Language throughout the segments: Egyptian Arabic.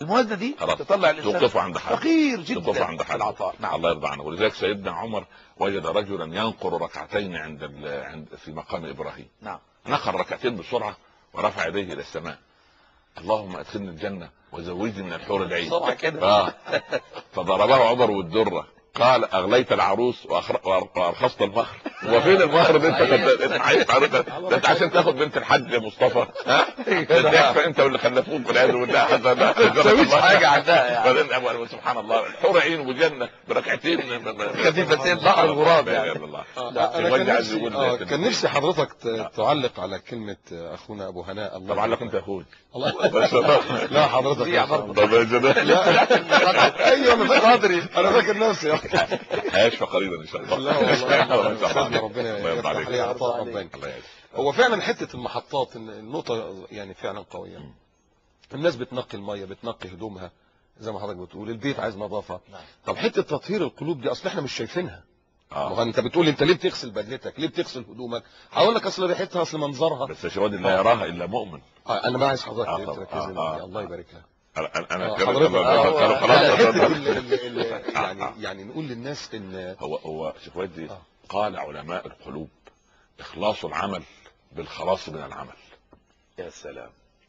الموازنه دي خلاص. تطلع الانسان توقفه عند حد فقير جدا توقفه عند في حد العطاء نعم الله يرضى عنه ولذلك سيدنا عمر وجد رجلا ينقر ركعتين عند ال- عند في مقام ابراهيم نعم نقر ركعتين بسرعه ورفع يديه الى السماء اللهم ادخلني الجنه وزوجني من الحور العين بسرعه كده اه فضربه عمر بالدره قال اغليت العروس وأخر- وأر- وارخصت المهر وفين المهر ده انت كنت انت عايز تعرف ده انت عشان تاخد بنت الحج يا مصطفى ها ده انت واللي خلفوك والعياذ بالله حتى ما تسويش حاجه عندها يعني بعدين أول- سبحان الله الحور عين وجنه بركعتين خفيفتين نهر الغراب يا يعني الله آه، لا، انا الوالد كان عايز نفسي يقول آه، ده كان كده. نفسي حضرتك ت- آه. تعلق على كلمه آه، اخونا ابو هناء الله طبعا لك انت يا اخوي الله بس لا. لا حضرتك دي إن شاء برضه. الله. طب يا جدع ايوه انا فاكر قدري انا فاكر نفسي هيشفى قريبا ان شاء الله لا والله إن شاء الله. استاذنا ربنا الله يرضى يفتح عليك. عليه عطاء رباني الله يعز. هو فعلا حته المحطات إن النقطه يعني فعلا قويه الناس بتنقي الميه بتنقي هدومها زي ما حضرتك بتقول البيت عايز نظافه نعم. طب حته تطهير القلوب دي اصل احنا مش شايفينها ما هو اه انت بتقول انت ليه بتغسل بدلتك ليه بتغسل هدومك هقول لك اصل ريحتها اصل منظرها بس يا شباب لا يراها الا مؤمن آه انا ما عايز حضرتك آه، إيه طبعا. تركز لي. آه، آه. الله يبارك لك انا انا آه، كده- حضرتك كده- آه، هو- كده- لا، خلاص حته ال- ال- ال- يعني يعني نقول للناس ان هو هو شيخ ودي آه. قال علماء القلوب اخلاص العمل بالخلاص من العمل يا سلام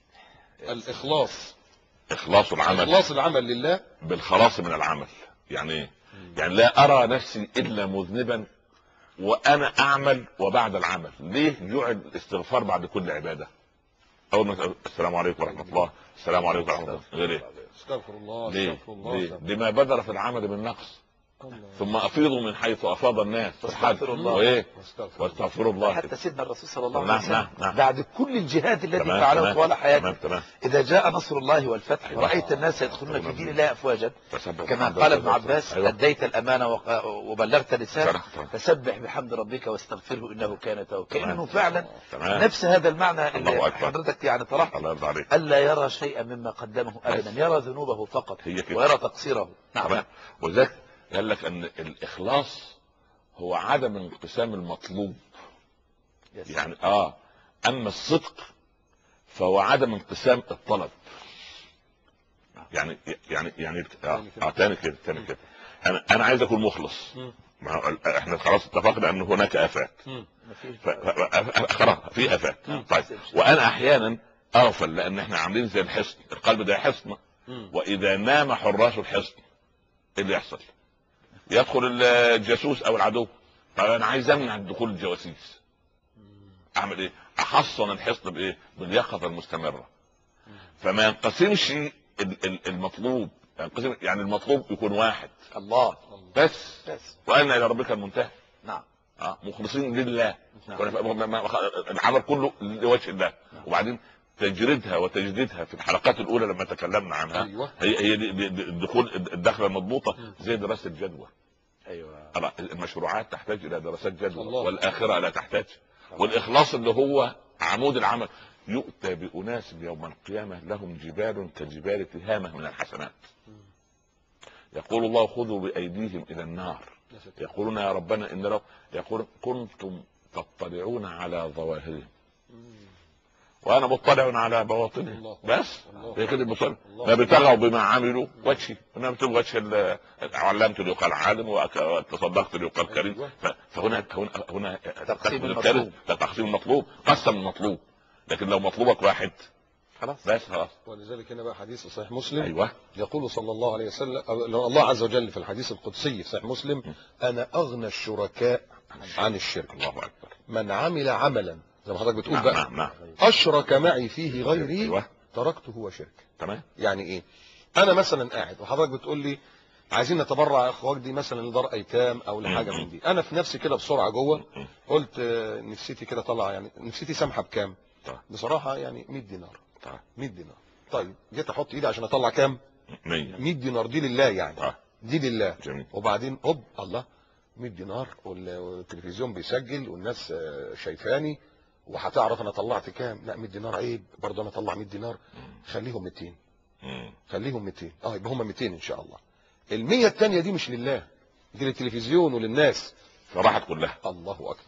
الاخلاص اخلاص العمل اخلاص العمل لله بالخلاص من العمل يعني ايه يعني لا ارى نفسي الا مذنبا وانا اعمل وبعد العمل ليه جعل الاستغفار بعد كل عباده اول ما تقول السلام عليكم ورحمه الله السلام عليكم ورحمه الله غير ايه استغفر الله ليه استغفر الله ليه استغفر لما بدر في العمل من نقص الله. ثم افيضوا من حيث افاض الناس واستغفر الله. وايه واستغفر الله. واستغفروا الله حتى سيدنا الرسول صلى الله عليه نعم، وسلم نعم، نعم. بعد كل الجهاد الذي تمام، فعله تمام، طوال حياته تمام تمام اذا جاء نصر الله والفتح أيوة. ورأيت الناس يدخلون في دين الله افواجا فسبح كما بحمد قال ربك. ابن عباس أيوة. اديت الامانه وق- وبلغت الرساله صراحة. فسبح بحمد ربك واستغفره انه كان توابا تمام. كانه فعلا تمام نفس هذا المعنى اللي الله أكبر. حضرتك يعني طرحت الله يرضى عليك الا يرى شيئا مما قدمه ابدا يرى ذنوبه فقط هي كده. ويرى تقصيره نعم تمام وذلك قال لك ان الاخلاص هو عدم انقسام المطلوب يا سلام. يعني اه اما الصدق فهو عدم انقسام الطلب يعني يعني يعني اه, آه تاني كده تاني كده انا انا عايز اكون مخلص مم. ما هو احنا خلاص اتفقنا ان هناك افات مم. مفيش ف- ف- ف- خلاص في افات مم. طيب وانا احيانا اغفل لان احنا عاملين زي الحصن القلب ده حصن مم. واذا نام حراس الحصن ايه اللي يحصل؟ يدخل الجاسوس او العدو طب انا عايز امنع دخول الجواسيس اعمل ايه؟ احصن الحصن بايه؟ باليقظه المستمره فما ينقسمش ال- ال- المطلوب ينقسم يعني المطلوب يكون واحد الله بس بس وان الى ربك المنتهى نعم اه مخلصين لله نعم. ولا- ما- ما- ما- العمل كله لوجه الله وبعدين تجريدها وتجديدها في الحلقات الاولى لما تكلمنا عنها ايوه هي هي دي- دي- دي- الدخول الدخله المضبوطه زي دراسه الجدوى ايوه أرى المشروعات تحتاج الى دراسات جدوى الله. والاخره لا تحتاج والاخلاص اللي هو عمود العمل يؤتى باناس يوم القيامه لهم جبال كجبال تهامه من الحسنات يقول الله خذوا بايديهم الى النار يا ساتر. يقولون يا ربنا ان لو يقول كنتم تطلعون على ظواهرهم مم. وانا مطلع على بواطنهم الله. بس الله. هي كده المصلي الله. ما بتغوا بما عملوا وجهي انا بتبغى وجه ال- علمت ليقال عالم وأك- وتصدقت ليقال كريم أيوة. ف- فهنا هنا هنا تقسيم تأخذ المطلوب. الكريم ده تقسيم المطلوب قسم المطلوب لكن لو مطلوبك واحد خلاص بس خلاص ولذلك هنا بقى حديث صحيح مسلم ايوه يقول صلى الله عليه وسلم أو الله عز وجل في الحديث القدسي في صحيح مسلم انا اغنى الشركاء عن الشرك الله اكبر من عمل عملا زي ما حضرتك بتقول نعم بقى نعم نعم اشرك معي فيه غيري ايوه تركته وشرك تمام يعني ايه انا مثلا قاعد وحضرتك بتقول لي عايزين نتبرع يا اخوات دي مثلا لدار ايتام او لحاجه من دي انا في نفسي كده بسرعه جوه قلت آه، نفسيتي كده طلع يعني نفسيتي سامحه بكام طيب. بصراحه يعني 100 دينار طيب 100 دينار طيب جيت احط ايدي عشان اطلع كام 100 100 دينار دي لله يعني طيب دي لله جميل وبعدين هوب الله 100 دينار وال- والتلفزيون بيسجل والناس آه، شايفاني وهتعرف انا طلعت كام لا 100 دينار عيب برضه انا اطلع 100 دينار خليهم 200 مم. خليهم 200 اه يبقى هم 200 ان شاء الله ال 100 الثانيه دي مش لله دي للتلفزيون وللناس فراحت كلها الله اكبر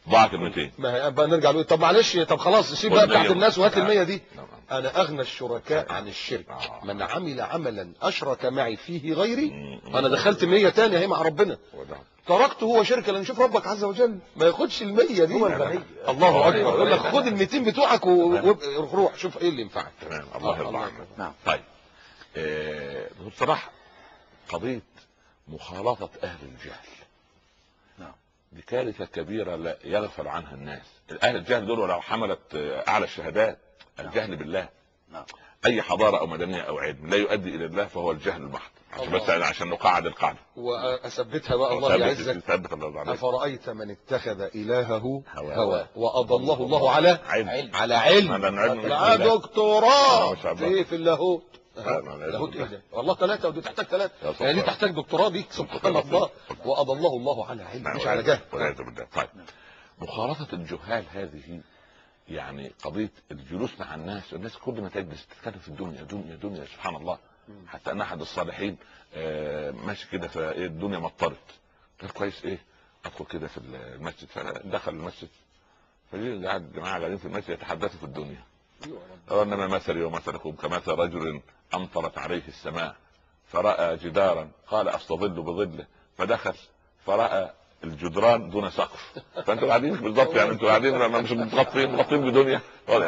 ضاعت ال 200 ما هي بقى نرجع نقول طب معلش طب خلاص سيب بقى والمية. بتاعت الناس وهات نعم. المية دي نعم. انا اغنى الشركاء عن الشرك آه. من عمل عملا اشرك معي فيه غيري مم. انا دخلت مية تانية اهي مع ربنا وده. تركته هو شركه لان شوف ربك عز وجل ما ياخدش المية دي هو الغني. الله هو اكبر الغني. يقول لك خد ال 200 بتوعك و- و- وروح شوف ايه اللي ينفعك تمام آه، الله يرضى الله عنك أكبر. نعم طيب آه، بصراحة قضية مخالطة أهل الجهل نعم. دي كارثة كبيرة لا يغفل عنها الناس أهل الجهل دول لو حملت آه، أعلى الشهادات الجهل بالله نعم أي حضارة أو مدنية أو علم لا يؤدي إلى الله فهو الجهل المحض عشان الله. بس عشان نقعد القاعدة واثبتها بقى الله ثبت- يعزك ثبت الله عليك افرايت من اتخذ الهه هواه. هواه واضله الله على علم على علم هذا العلم معاه بالله. دكتوراه ما شاء الله. في إيه؟ في اللاهوت لا، لا، لا، لاهوت لا. ايه ده والله ثلاثه ودي تحتاج ثلاثه يا سبحان يعني دي الله. تحتاج دكتوراه دي سبحان الله واضله الله على علم نعم، مش على جهل والعياذ بالله طيب مخالطة الجهال هذه يعني قضية الجلوس مع الناس الناس كل ما تجلس تتكلم في الدنيا دنيا دنيا سبحان الله حتى ان احد الصالحين آه، ماشي كده فالدنيا مطرت قال كويس ايه ادخل كده في المسجد فدخل المسجد فجي قاعد الجماعه قاعدين في المسجد يتحدثوا في الدنيا قال انما مثلي ومثلكم كمثل رجل امطرت عليه السماء فراى جدارا قال استظل بظله فدخل فراى الجدران دون سقف فانتوا قاعدين بالضبط يعني انتوا قاعدين لما مش متغطين متغطين بدنيا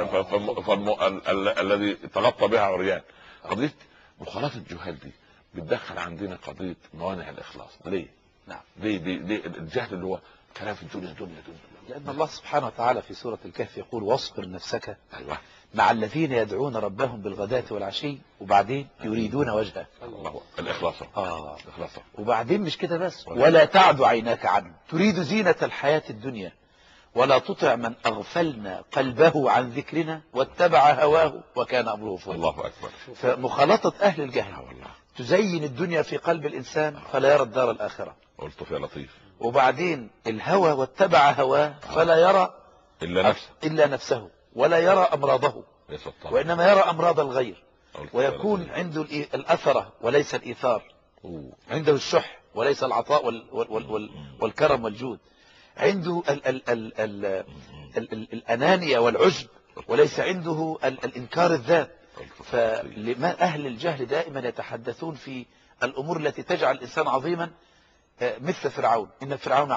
فالذي تغطى بها عريان قضيه مخالطه الجهال دي بتدخل عندنا قضيه موانع الاخلاص ليه؟ نعم ليه ليه, ليه الجهل اللي هو كلام في الدنيا دنيا دنيا لأن الله سبحانه وتعالى في سورة الكهف يقول واصبر نفسك ايوه مع الذين يدعون ربهم بالغداة والعشي وبعدين يريدون وجهه الله الاخلاص آه الاخلاص وبعدين مش كده بس ولا- ولا تعد عيناك عنه تريد زينة الحياة الدنيا ولا تطع من أغفلنا قلبه عن ذكرنا واتبع هواه وكان أمره فرطا الله اكبر فمخالطة أهل اه الجهل والله تزين الدنيا في قلب الإنسان فلا يرى الدار الآخرة قلت يا لطيف وبعدين الهوى واتبع هواه فلا يرى الا نفسه إلا نفسه ولا يرى أمراضه يا ستار وإنما يرى أمراض الغير قلت يا ويكون لطيف. عنده الإي- الأثرة وليس الإيثار أوه. عنده الشح وليس العطاء وال وال وال وال والكرم والجود عنده ال ال ال ال ال ال الأنانية والعجب وليس عنده ال الإنكار الذات قلت فلما أهل الجهل دائما يتحدثون في الأمور التي تجعل الإنسان عظيما آه، مثل فرعون إن فرعون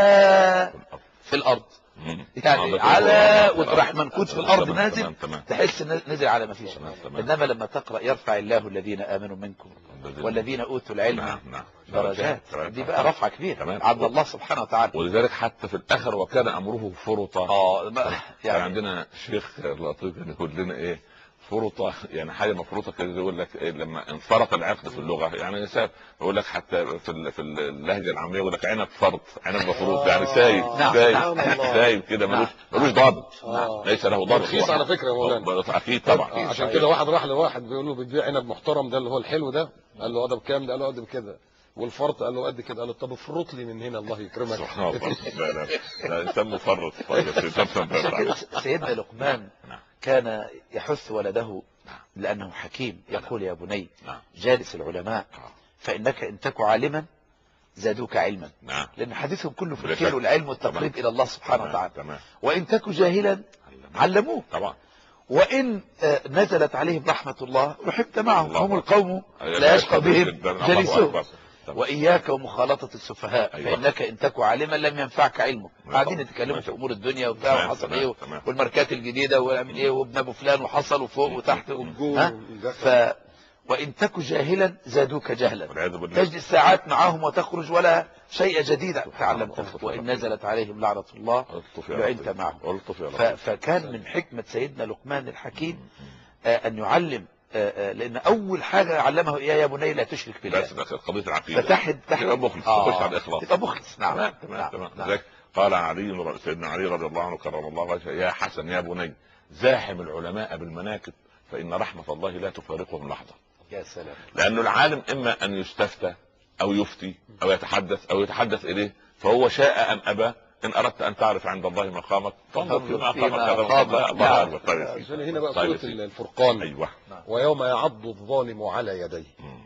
على في الأرض مم. يعني آه، على تمام. وتروح منكوت في الأرض تمام، نازل تمام، تمام. تحس إن نزل على ما فيش تمام، تمام. إنما لما تقرأ يرفع الله الذين آمنوا منكم والذين أوتوا العلم نعم نعم درجات تمام. دي بقى رفعة كبيرة تمام. عند الله سبحانه وتعالى ولذلك حتى في الاخر وكان امره فرطا اه ما- كان يعني عندنا شيخ لطيف كان يقول لنا ايه فرطة يعني حاجة مفروضة كده يقول لك إيه لما انفرط العقد في اللغة يعني ساب يقول لك حتى في ال- في اللهجة العامية يقول لك عنب فرط عنب مفروض يعني سايب نعم، سايب نعم الله. سايب كده ملوش نعم. ملوش ضابط آه. ليس له ضابط رخيص على فكرة يا مولانا. اكيد طبعا آه، عشان كده واحد راح لواحد بيقول له بتبيع عنب محترم ده اللي هو الحلو ده قال له ده بكام ده قال له قد بكده والفرط قال له قد كده قال له طب افرط لي من هنا الله يكرمك سبحان الله لا لا لا انسان مفرط طيب انسان عشان كده مفرط. سيدنا لقمان نعم. كان يحث ولده نعم. لأنه حكيم يقول يا بني نعم جالس العلماء آه. فإنك إن تك عالما زادوك علما نعم لأن حديثهم كله في بلا الخير شك. والعلم والتقريب تمام. إلى الله سبحانه تمام، وتعالى تمام وإن تك جاهلا علموك طبعا وإن آه، نزلت عليهم رحمة الله رحمت معهم الله هم أكبر. القوم لا يشقى بهم الله جليسهم أكبر. تمام. وإياك ومخالطة السفهاء أيوة. فإنك إن تك عالما لم ينفعك علمك نعم. قاعدين يتكلموا نعم. في أمور الدنيا وبتاع تمام، وحصل تمام، إيه تمام. والماركات الجديدة وعمل إيه وابن أبو فلان وحصل وفوق وتحت والجول ها والدخل. ف وإن تك جاهلا زادوك جهلا والعياذ بالله تجلس ساعات معهم وتخرج ولا شيء جديد تعلمته الله. وإن نزلت عليهم لعنة الله الطف يا لعنت لطيف. معهم الطف يا ف- لطيف. فكان من حكمة سيدنا لقمان الحكيم آه، أن يعلم آه، آه، لأن أول حاجة علمه إياه يا بني لا تشرك بالله بس بس قضيه العقيده فتحد تحد يبقى مخلص آه، تخش على الاخلاص يبقى مخلص نعم تمام تمام نعم، تمام نعم. لذلك قال علي سيدنا علي رضي الله عنه كرم الله وجهه يا حسن يا بني زاحم العلماء بالمناكب فان رحمه الله لا تفارقهم لحظه يا سلام لانه العالم اما ان يستفتى او يفتي او يتحدث او يتحدث اليه فهو شاء ام ابى ان اردت ان تعرف عند الله مقامك فانظر فيما فيما اقامك أقامك. هذا الله نعم. اكبر طيب يا عشان سيدي. هنا بقى طيب سورة يا سيدي. الفرقان ايوه ويوم يعض الظالم على يديه مم.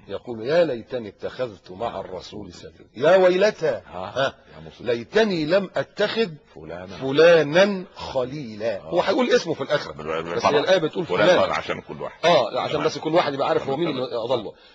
يقول يا ليتني اتخذت مع الرسول سبيلا يا ويلتى ها يا مسلم ليتني لم اتخذ فلانا فلانا خليلا هو هيقول اسمه في الاخره بس هي الايه بتقول فلان فلان عشان كل واحد اه عشان بس كل واحد يبقى عارف هو مين اللي اضله